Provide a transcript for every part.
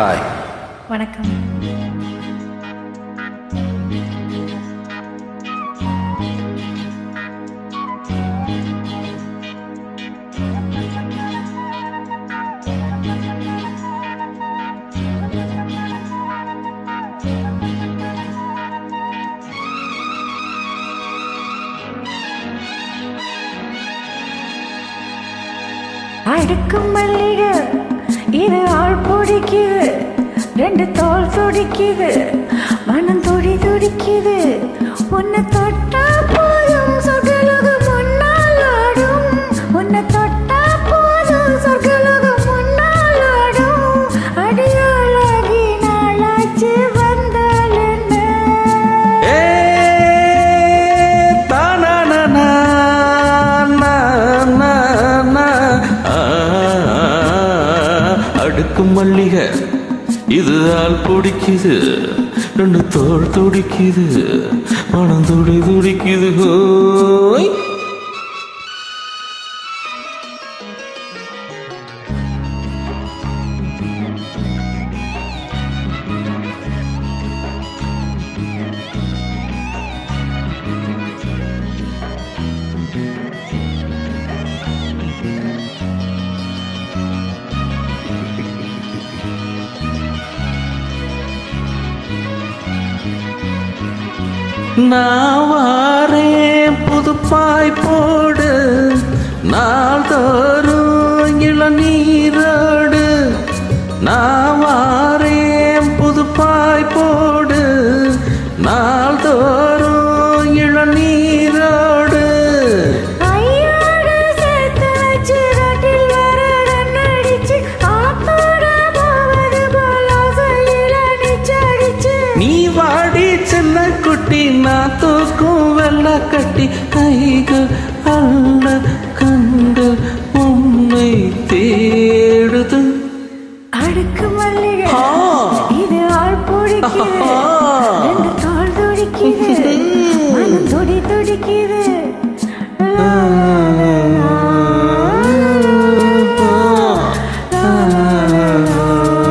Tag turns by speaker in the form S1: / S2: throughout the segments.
S1: Hi
S2: வணக்கம் அடுக்கும் மல்லிகை இது ஆள் பிடிக்குது ரெண்டு தோல் துடிக்குது மனம் துடி துடிக்குது உன்னை தொட்டா போதும் சொர்க்கலோகம் முன்னால் ஆடும் உன்னை தொட்டா போதும் சொர்க்கலோகம் முன்னால் ஆடும் அடியாளாகி நாளாச்சு வந்தால் என்ன
S1: ஏ தானானானா, நா, நா, நா. ஆ, அடுக்கு மல்லிகை இது ஆள் பிடிக்குது ரெண்டு தோல் துடிக்குது மனம் துடி துடிக்குது ஹோய் நான் வாரேன் புதுப்பாய் போடு நாள்தோறும் இளநீரோடு நான் வாரேன் புதுப்பாய் போடு நாள்தோறும் இளநீரோடு
S2: ஐயோடு சேர்த்து வச்சு ரோட்டில் வர கண்ணடிச்சு ஆத்தோட போவது போல ஆசையில நிச்சடிச்சு
S1: நீ வாடி சின்ன குட்டி நான் தூக்கும் வெள்ள கட்டி கைகள் அல்ல கண்கள் உன்னை தேடுது
S2: அடுக்கு மல்லிகை
S1: ஆ.
S2: இது ஆள் பிடிக்குது
S1: ஆஹா.
S2: ரெண்டு தோல் துடிக்குது மனம் துடி துடிக்குது லா, லா, லா, லா, லா,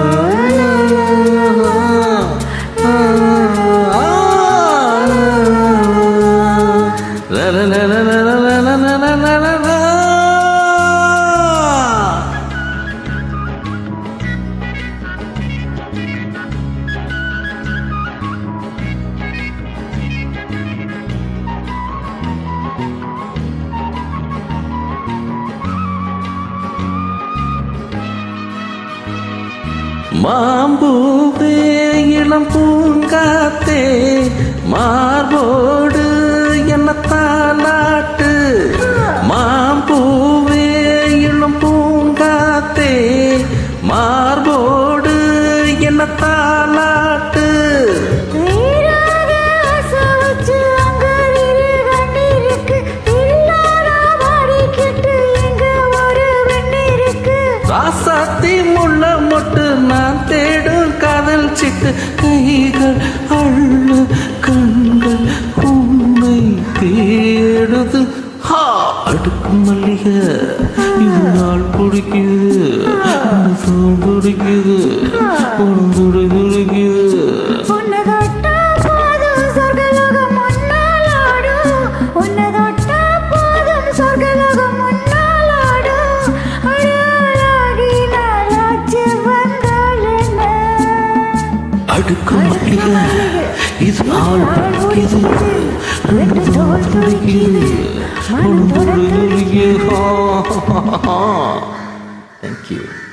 S1: மாம்பூவே இளம் பூங்காத்தே மார்போடு என்ன தாலாட்டு மாம்பூவே இளம் பூங்காத்தே மார்போடு என்ன தாலாட்டு
S2: நீராக ஆசை வச்சு அங்க இரு கண்ணீருக்கு இல்லாத வாடிக்கிட்டு இங்க ஒரு வெண்ணீருக்கு
S1: ராசாத்தி முள்ள மொட்டு நான் தேடும் காதல் சிட்டு கைகள் அள்ளு கண்கள் உன்னை தேடுது ஹா அடுக்கு மல்லிகை இது நாள் பிடிக்குது இந்த சோல் பிடிக்குது உன் துடி துடிக்குது
S2: உன்னை தொட்டா போதும் சொர்க்கலோகம் முன்னால் ஆடும். உன்னை தொட்டா போதும் சொர்க்கலோகம் முன்னால் ஆடும். அடியாளாகி நாளாச்சு வந்தால் என்ன?
S1: அடுக்கு மல்லிகை இது ஆள் பிடிக்குது ரெண்டு தோல் துடிக்குது உன் துடி துடிக்குது Thank you.